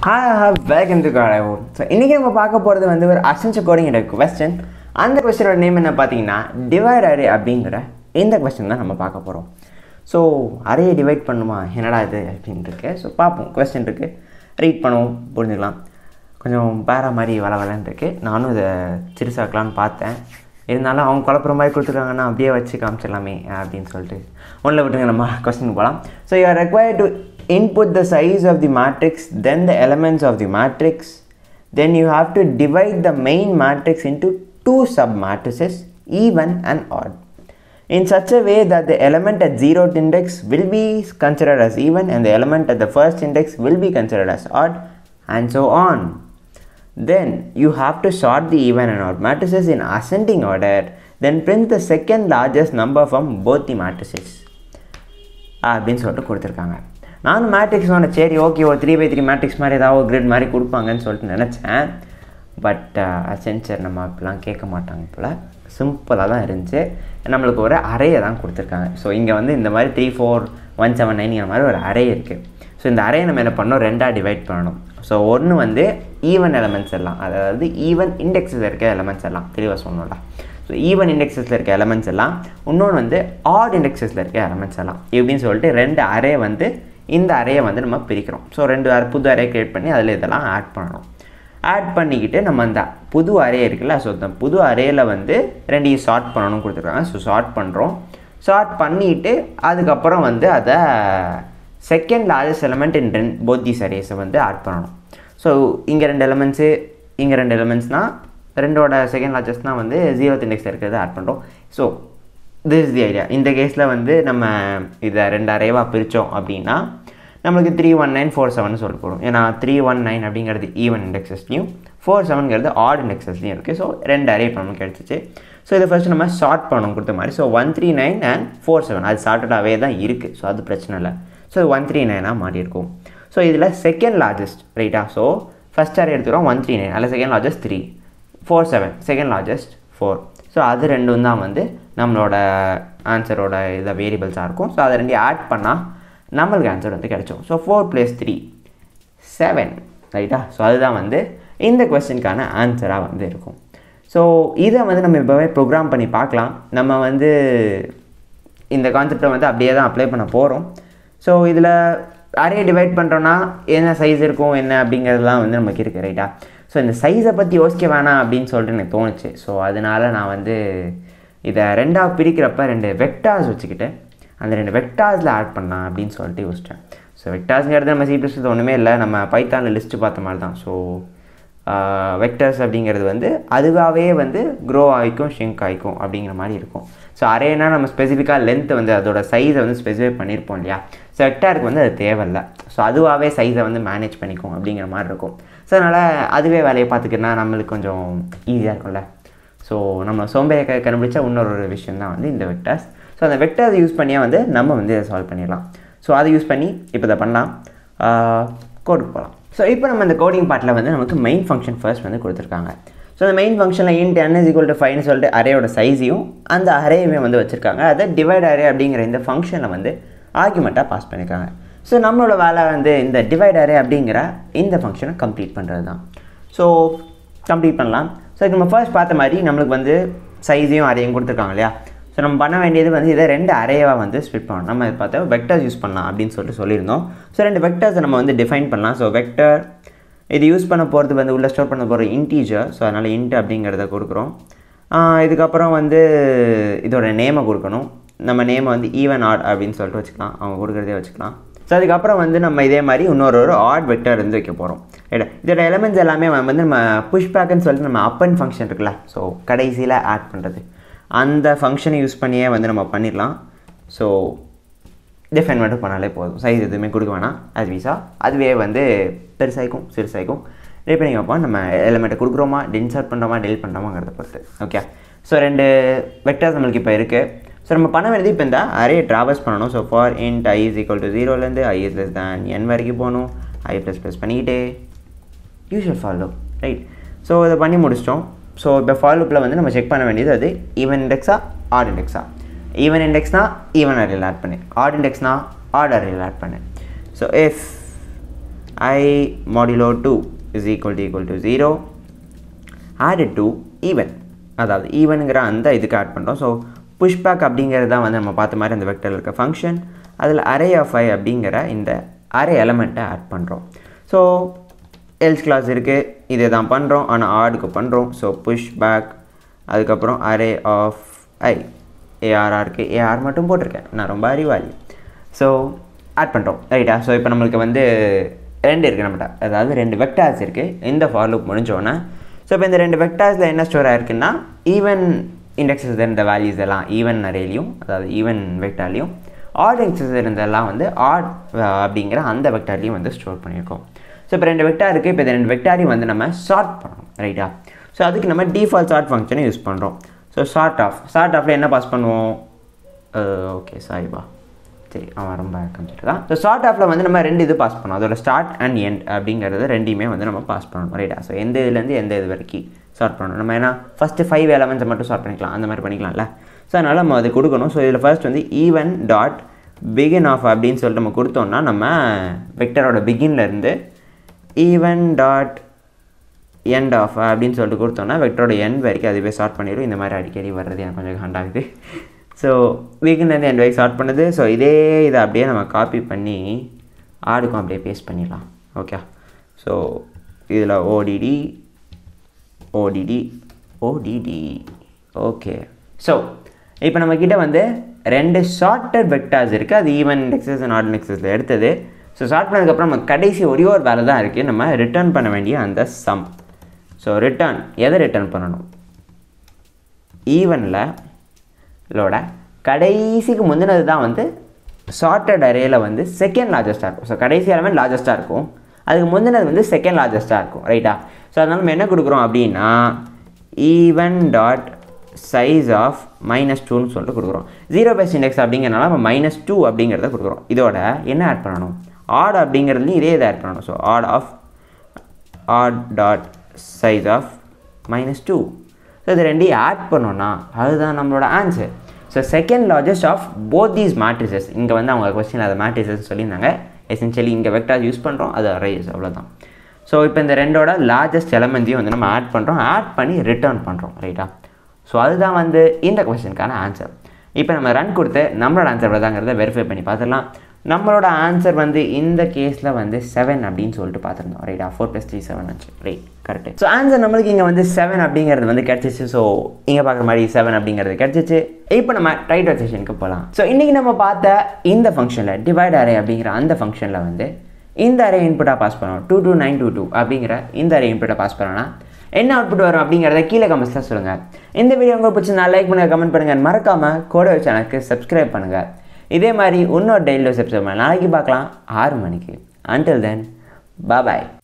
hi welcome to காடோ so இன்றைக்கி நம்ம பார்க்க போகிறது வந்து ஒரு அசன்ஸ் கோடிங்கிற கொஸ்டின் அந்த கொஸ்டினோட நேம் என்ன பார்த்தீங்கன்னா டிவைட் அரே அப்படிங்கிற இந்த கொஸ்டின் தான் நம்ம பார்க்க போகிறோம் ஸோ அரையை டிவைட் பண்ணுமா என்னடா இது அப்படின்னு இருக்கு ஸோ பார்ப்போம் கொஸ்டின் இருக்குது ரீட் பண்ணுவோம் புரிஞ்சுக்கலாம் கொஞ்சம் பேர மாதிரி வள வளன்னு இருக்கு நானும் இதை சிறுசாக்கலான்னு பார்த்தேன் இருந்தாலும் அவங்க குழப்புற மாதிரி கொடுத்துருக்காங்கன்னா அப்படியே வச்சு காமிச்சிடலாமே அப்படின்னு சொல்லிட்டு ஒன்றில் விட்டுங்க நம்ம கொஸ்டின் போகலாம் so you are required to input the size of the matrix then the elements of the matrix then you have to divide the main matrix into two sub matrices even and odd in such a way that the element at zeroth index will be considered as even and the element at the first index will be considered as odd and so on then you have to sort the even and odd matrices in ascending order then print the second largest number from both the matrices அப்படின்னு சொல்லிட்டு கொடுத்துருக்காங்க நானும் matrix வாங்க சரி okay ஒரு three by three matrix மாதிரி ஏதாவது ஒரு கிரிட் மாதிரி கொடுப்பாங்கன்னு சொல்லிட்டு நினச்சேன் பட் சென்சர் நம்ம அப்படிலாம் கேட்க மாட்டாங்க போல் சிம்பிளாக தான் இருந்துச்சு நம்மளுக்கு ஒரு அறையை தான் கொடுத்துருக்காங்க ஸோ இங்கே வந்து இந்த மாதிரி த்ரீ ஃபோர் ஒன் செவன் நைன்ங்கிற மாதிரி ஒரு அரே இருக்குது ஸோ இந்த அறையை நம்ம என்ன பண்ணோம் ரெண்டாக டிவைட் பண்ணணும் ஸோ ஒன்று வந்து ஈவன் எலமெண்ட்ஸ் எல்லாம் அதாவது ஈவன் இண்டெக்ஸில் இருக்க எலமெண்ட்ஸ் எல்லாம் தெளிவாக சொன்னோம்ல ஸோ ஈவன் இண்டெக்ஸஸில் இருக்க எலமெண்ட்ஸ் எல்லாம் இன்னொன்று வந்து ஆட் இண்டெக்ஸஸில் இருக்க எலமெண்ட்ஸ் எல்லாம் இப்படின்னு சொல்லிட்டு ரெண்டு அரே வந்து இந்த அறையை வந்து நம்ம பிரிக்கிறோம் ஸோ ரெண்டு அரை புது அறையை க்ரியேட் பண்ணி அதில் இதெல்லாம் ஆட் பண்ணணும் ஆட் பண்ணிக்கிட்டு நம்ம அந்த புது அரே இருக்குல்ல ஸோ அந்த புது அரேயில் வந்து ரெண்டையும் ஷார்ட் பண்ணணும் கொடுத்துருக்காங்க ஸோ ஷார்ட் பண்ணுறோம் ஷார்ட் பண்ணிவிட்டு அதுக்கப்புறம் வந்து அதை செகண்ட் லார்ஜஸ்ட் எலமெண்ட் இன் ரென் போத் தீஸ் அரேஸை வந்து ஆட் பண்ணணும் ஸோ இங்கே ரெண்டு எலமெண்ட்ஸு இங்கே ரெண்டு எலமெண்ட்ஸ்னால் ரெண்டோட செகண்ட் லார்ஜஸ்ட்னால் வந்து ஜீரோ இண்டெக்ஸ் இருக்கிறத ஆட் பண்ணுறோம் so this is the idea இந்த கேஸில் வந்து நம்ம இதை ரெண்டு அரேவாக பிரித்தோம் அப்படின்னா நம்மளுக்கு three one nine four seven சொல்லி போடும் ஏன்னா த்ரீ ஒன் நைன் அப்படிங்கிறது ஈவன் இண்டெக்ஸஸ்லையும் ஃபோர் செவன்கிறது ஆட் இண்டெக்ஸஸ்லையும் இருக்குது ஸோ ரெண்டு அரே இப்போ நமக்கு கிடச்சிச்சு ஸோ இதை ஃபஸ்ட்டு நம்ம ஷார்ட் பண்ணணும் கொடுத்த மாதிரி so one three nine and four seven அது ஷார்ட்டடாகவே தான் இருக்குது ஸோ அது பிரச்சனை இல்லை ஸோ ஒன் த்ரீ நைனாக மாறி இருக்கும் ஸோ இதில் செகண்ட் லார்ஜஸ்ட் ரைட்டா ஸோ ஃபஸ்ட் அரே எடுத்துக்கிறோம் ஒன் த்ரீ நைன் அதில் second largest three four seven second largest four so அது ரெண்டும் தான் வந்து நம்மளோட ஆன்சரோட இதை வேரியபிள்ஸாக இருக்கும் ஸோ அதை ரெண்டையும் ஆட் பண்ணால் நம்மளுக்கு ஆன்சர் வந்து கிடைச்சோம் so four plus three seven ரைட்டா ஸோ அதுதான் வந்து இந்த கொஸ்டினுக்கான ஆன்சராக வந்து இருக்கும் ஸோ இதை வந்து நம்ம இப்போவே ப்ரோக்ராம் பண்ணி பார்க்கலாம் நம்ம வந்து இந்த கான்செப்டை வந்து அப்படியே தான் அப்ளை பண்ண போகிறோம் ஸோ இதில் அரே டிவைட் பண்ணுறோன்னா என்ன சைஸ் இருக்கும் என்ன அப்படிங்கிறதுலாம் வந்து நமக்கு இருக்குது ரைட்டா ஸோ இந்த சைஸை பற்றி யோசிக்க வேணாம் அப்படின்னு சொல்லிட்டு எனக்கு தோணுச்சு ஸோ அதனால் நான் வந்து இதை ரெண்டாக பிரிக்கிறப்ப ரெண்டு வெக்டார்ஸ் வச்சுக்கிட்டு அந்த ரெண்டு வெக்டார்ஸில் ஆட் பண்ணலாம் அப்படின்னு சொல்லிட்டு யோசித்தேன் ஸோ வெக்டார்ஸுங்கிறது நம்ம சிபிஎஸ்சியில் ஒன்றுமே இல்லை நம்ம பைத்தானில் லிஸ்ட்டு பார்த்த மாதிரி தான் ஸோ வெக்டர்ஸ் அப்படிங்கிறது வந்து அதுவாகவே வந்து க்ரோ ஆகிக்கும் ஷிங்க் ஆகிக்கும் அப்படிங்கிற மாதிரி இருக்கும் ஸோ அரேனா நம்ம ஸ்பெசிஃபிக்காக லென்த்து வந்து அதோட சைஸை வந்து ஸ்பெசிஃபை பண்ணியிருப்போம் இல்லையா ஸோ வெக்டாருக்கு வந்து அது தேவையில்லை ஸோ அதுவாகவே சைஸை வந்து மேனேஜ் பண்ணிக்கும் அப்படிங்கிற மாதிரி இருக்கும் ஸோ அதனால் அதுவே வேலையை பார்த்துக்கிட்டா நம்மளுக்கு கொஞ்சம் ஈஸியாக இருக்கும்ல ஸோ நம்ம சோம்பேறியை கண்டுபிடிச்சா இன்னொரு ஒரு விஷயம் தான் வந்து இந்த வெக்டர்ஸ் ஸோ அந்த வெக்டர்ஸ் யூஸ் பண்ணியே வந்து நம்ம வந்து இதை சால்வ் பண்ணிடலாம் ஸோ அதை யூஸ் பண்ணி இப்போ இதை பண்ணலாம் கோடுக்கு போகலாம் ஸோ இப்போ நம்ம இந்த கோடிங் பார்ட்டில் வந்து நமக்கு மெயின் ஃபங்க்ஷன் ஃபர்ஸ்ட் வந்து கொடுத்துருக்காங்க ஸோ அந்த மெயின் ஃபங்க்ஷனில் int n is equal to ஃபைவ்னு சொல்லிட்டு அரேயோட சைஸையும் அந்த அரேயுமே வந்து வச்சுருக்காங்க அதை டிவைட் அரே அப்படிங்கிற இந்த ஃபங்க்ஷனை வந்து ஆர்குமெண்ட்டாக பாஸ் பண்ணியிருக்காங்க ஸோ நம்மளோட வேலை வந்து இந்த டிவைட் அரே அப்படிங்கிற இந்த ஃபங்க்ஷனை கம்ப்ளீட் பண்ணுறது தான் ஸோ கம்ப்ளீட் பண்ணலாம் ஸோ இப்போ நம்ம ஃபர்ஸ்ட் பார்த்த மாதிரி நம்மளுக்கு வந்து சைஸையும் அரேயும் கொடுத்துருக்காங்க இல்லையா ஸோ நம்ம பண்ண வேண்டியது வந்து இதை ரெண்டு அரேவாக வந்து ஸ்பிட் பண்ணணும் நம்ம பார்த்தா வெக்டர்ஸ் யூஸ் பண்ணலாம் அப்படின்னு சொல்லிட்டு சொல்லியிருந்தோம் ஸோ ரெண்டு வெக்டர்ஸை நம்ம வந்து டிஃபைன் பண்ணலாம் ஸோ வெக்டர் இது யூஸ் பண்ண போகிறது வந்து உள்ளே ஸ்டோர் பண்ண போகிற இன்டீஜர் ஸோ அதனால் இன்ட் அப்படிங்கிறத கொடுக்குறோம் இதுக்கப்புறம் வந்து இதோட நேமை கொடுக்கணும் நம்ம நேமை வந்து ஈவன் ஆட் அப்படின்னு சொல்லிட்டு வச்சுக்கலாம் அவங்க கொடுக்குறதே வச்சுக்கலாம் ஸோ அதுக்கப்புறம் வந்து நம்ம இதே மாதிரி இன்னொரு ஒரு ஆட் வெக்டர் வந்து வைக்க போகிறோம் ரைட்டா இதோட எலமெண்ட்ஸ் எல்லாமே வந்து நம்ம புஷ் பேக்குன்னு சொல்லிட்டு நம்ம அப்பன் ஃபங்க்ஷன் இருக்குல்ல ஸோ கடைசியில் ஆட் பண்ணுறது அந்த ஃபங்க்ஷனை யூஸ் பண்ணியே வந்து நம்ம பண்ணிடலாம் ஸோ டிஃபைன் மட்டும் பண்ணாலே போதும் சைஸ் எதுவுமே கொடுக்க வேணாம் அது வீசா அதுவே வந்து பெருசாகிக்கும் சிறுசாகிக்கும் டிபெண்டிங் அப்போ நம்ம எலிமெண்ட்டை கொடுக்குறோமா டின்சர்ட் பண்ணுறோமா டெலிட் பண்ணுறோமாங்கிறத பொறுத்து ஓகே ஸோ ரெண்டு வெக்டர்ஸ் நம்மளுக்கு இப்போ இருக்குது ஸோ நம்ம பண்ண வேண்டியது இப்போ இந்த அரே ட்ராவல்ஸ் பண்ணணும் so for int i is equal to ஜீரோலேருந்து i is less than n வரைக்கும் போகணும் ஐ ப்ளஸ் ப்ளஸ் பண்ணிக்கிட்டே யூஷுவல் ஃபாலோ ரைட் ஸோ இதை பண்ணி முடிச்சிட்டோம் ஸோ இப்போ ஃபாலோப்பில் வந்து நம்ம செக் பண்ண வேண்டியது அது ஈவன் இண்டெக்ஸா ஆட் இண்டெக்ஸா ஈவன் இண்டெக்ஸ்னா ஈவன் அரேயில் ஆட் பண்ணு ஆட் இண்டெக்ஸ்னா ஆட் அரேயில் ஆட் பண்ணு so if i modulo two is equal to equal to zero added to even அதாவது ஈவனுங்கிற அந்த இதுக்கு ஆட் பண்ணுறோம் ஸோ புஷ்பேக் அப்படிங்கிறது தான் வந்து நம்ம பார்த்த மாதிரி அந்த வெக்டரில் இருக்க ஃபங்க்ஷன் அதில் அரே ஆஃப் ஐ அப்படிங்கிற இந்த அரே எலமெண்ட்டை ஆட் பண்ணுறோம் ஸோ எல்ஸ் கிளாஸ் இருக்குது இதே தான் பண்ணுறோம் ஆனால் ஆடுக்கு பண்ணுறோம் ஸோ புஷ் பேக் அதுக்கப்புறம் அரே ஆஃப் ஐ ஏஆர்ஆருக்கு ஏஆர் மட்டும் போட்டிருக்கேன் நான் ரொம்ப அறிவாளி ஸோ ஆட் பண்ணுறோம் ரைட்டா ஸோ இப்போ நம்மளுக்கு வந்து ரெண்டு இருக்குது நம்மகிட்ட அதாவது ரெண்டு வெக்டார்ஸ் இருக்குது இந்த ஃபார் லூப் முடிஞ்சோன்னே ஸோ இப்போ இந்த ரெண்டு வெக்டார்ஸில் என்ன ஸ்டோர் ஆயிருக்குன்னா ஈவன் இண்டெக்ஸஸ் இருந்த வேல்யூஸ் எல்லாம் ஈவன் அரேலையும் அதாவது ஈவன் வெக்டார்லையும் ஆட் இண்டெக்ஸஸ் இருந்ததெல்லாம் வந்து ஆட் அப்படிங்கிற அந்த வெக்டார்லையும் வந்து ஸ்டோர் பண்ணியிருக்கோம் ஸோ இப்போ ரெண்டு வெக்டார் இருக்குது இப்போ இந்த ரெண்டு வெக்டாரையும் வந்து நம்ம ஷார்ட் பண்ணணும் ரைட்டா ஸோ அதுக்கு நம்ம டிஃபால்ட் ஷார்ட் ஃபங்க்ஷனை யூஸ் பண்ணுறோம் ஸோ ஷார்ட் ஆஃப் ஷார்ட் ஆஃபில் என்ன பாஸ் பண்ணுவோம் ஓகே சாரிபா சரி அவன் ரொம்ப கம்ப்யூட்டர் தான் ஸோ ஷார்ட் ஆஃபில் வந்து நம்ம ரெண்டு இது பாஸ் பண்ணோம் அதோட ஸ்டார்ட் அண்ட் எண்ட் அப்படிங்கிறது ரெண்டையுமே வந்து நம்ம பாஸ் பண்ணணும் ரைட்டா ஸோ எந்த இதுலேருந்து எந்த இது வரைக்கும் ஷார்ட் பண்ணணும் நம்ம ஏன்னா ஃபஸ்ட்டு ஃபைவ் எலமெண்ட்ஸை மட்டும் ஷார்ட் பண்ணிக்கலாம் அந்த மாதிரி பண்ணிக்கலாம்ல ஸோ அதனால் நம்ம அது கொடுக்கணும் ஸோ இதில் ஃபர்ஸ்ட் வந்து ஈவன் டாட் பிகின் ஆஃப் அப்படின்னு சொல்லிட்டு நம்ம கொடுத்தோம்னா நம்ம வெக்டரோட பிகின்லேருந்து ஈவன் டாட் எண்ட் ஆஃப் அப்படின்னு சொல்லிட்டு கொடுத்தோம்னா வெக்டரோட எண்ட் வரைக்கும் அதுவே ஷார்ட் பண்ணிடும் இந்த மாதிரி அடிக்கடி வர்றது எனக்கு கொஞ்சம் ஹண்டாகுது ஸோ வீக்கிலேருந்து எண்ட் வரைக்கும் ஷார்ட் பண்ணுது ஸோ இதே இதை அப்படியே நம்ம காப்பி பண்ணி ஆடுக்கும் அப்படியே பேஸ்ட் பண்ணிடலாம் ஓகே ஸோ இதில் O D D O D D O D D okay so இப்போ நம்மக்கிட்ட வந்து ரெண்டு ஷார்ட்டட் வெக்டார்ஸ் இருக்குது அது ஈவன் இண்டெக்ஸஸ் அண்ட் ஆட் இண்டெக்ஸஸில் எடுத்தது ஸோ ஷார்ட் பண்ணதுக்கப்புறம் நம்ம கடைசி ஒரே ஒரு வேலை தான் இருக்குது நம்ம ரிட்டர்ன் பண்ண வேண்டிய அந்த சம் ஸோ ரிட்டர்ன் எதை ரிட்டர்ன் பண்ணணும் ஈவனில் லோட கடைசிக்கு முந்தினது தான் வந்து ஷார்ட்டட் அரேயில் வந்து செகண்ட் லார்ஜஸ்ட்டாக இருக்கும் ஸோ கடைசி எலமெண்ட் லார்ஜஸ்ட்டாக இருக்கும் அதுக்கு முந்தினது வந்து செகண்ட் லார்ஜஸ்ட்டாக இருக்கும் ரைட்டா ஸோ அதனால் நம்ம என்ன கொடுக்குறோம் அப்படின்னா even dot size of minus டூன்னு சொல்லிட்டு கொடுக்குறோம் ஜீரோ பேஸ் இண்டெக்ஸ் அப்படிங்கிறனால நம்ம மைனஸ் டூ அப்படிங்கிறத கொடுக்குறோம் இதோட என்ன ஆட் பண்ணணும் ஆட் அப்படிங்கிறதுலையும் இதே இதை ஆட் பண்ணணும் so odd of odd dot size of minus two so இது ரெண்டையும் ஆட் பண்ணோன்னா அதுதான் நம்மளோட answer so second largest of both these matrices இங்கே வந்து அவங்க கொஸ்டின் அதை மேட்ரிசஸ் சொல்லியிருந்தாங்க எசென்ஷியலி இங்கே வெக்டார் யூஸ் பண்ணுறோம் அது அரேஸ் அவ்வளோதான் ஸோ இப்போ இந்த ரெண்டோட லார்ஜஸ்ட் எலமெண்ட்டையும் வந்து நம்ம ஆட் பண்ணுறோம் ஆட் பண்ணி ரிட்டர்ன் பண்ணுறோம் ரைட்டா ஸோ அதுதான் வந்து இந்த கொஸ்டினுக்கான ஆன்சர் இப்போ நம்ம ரன் கொடுத்து நம்மளோட ஆன்சர் எவ்வளோதாங்கிறத வெரிஃபை பண்ணி பார்த்துடலாம் நம்மளோட ஆன்சர் வந்து இந்த கேஸில் வந்து செவன் அப்படின்னு சொல்லிட்டு பார்த்துருந்தோம் ரைட்டா ஃபோர் ப்ளஸ் த்ரீ செவன் ஆச்சு ரைட் கரெக்ட் ஸோ ஆன்சர் நம்மளுக்கு இங்கே வந்து செவன் அப்படிங்கிறது வந்து கிடச்சிச்சு ஸோ இங்கே பார்க்குற மாதிரி செவன் அப்படிங்கிறது கிடச்சிச்சு இப்போ நம்ம ரைட் செஷனுக்கு போகலாம் ஸோ இன்றைக்கி நம்ம பார்த்த இந்த ஃபங்க்ஷனில் டிவைட் அரே அப்படிங்கிற அந்த ஃபங்க்ஷனில் வந்து இந்த அரே இன்புட்டாக பாஸ் பண்ணோம் two two nine two two அப்படிங்கிற இந்த அரே இன்புட்டை பாஸ் பண்ணோன்னா என்ன அவுட்புட் வரும் அப்படிங்கிறத கீழே கமெண்ட்ஸில் சொல்லுங்கள் இந்த வீடியோ உங்களுக்கு பிடிச்சிருந்தா லைக் பண்ணுங்கள் கமெண்ட் பண்ணுங்கள் மறக்காமல் கோட சேனலுக்கு சப்ஸ்கிரைப் பண்ணுங்கள் இதே மாதிரி இன்னொரு டெய்லி சப்ஸ்கிரைப் நாளைக்கு பார்க்கலாம் ஆறு மணிக்கு அன்டில் தென் பாய்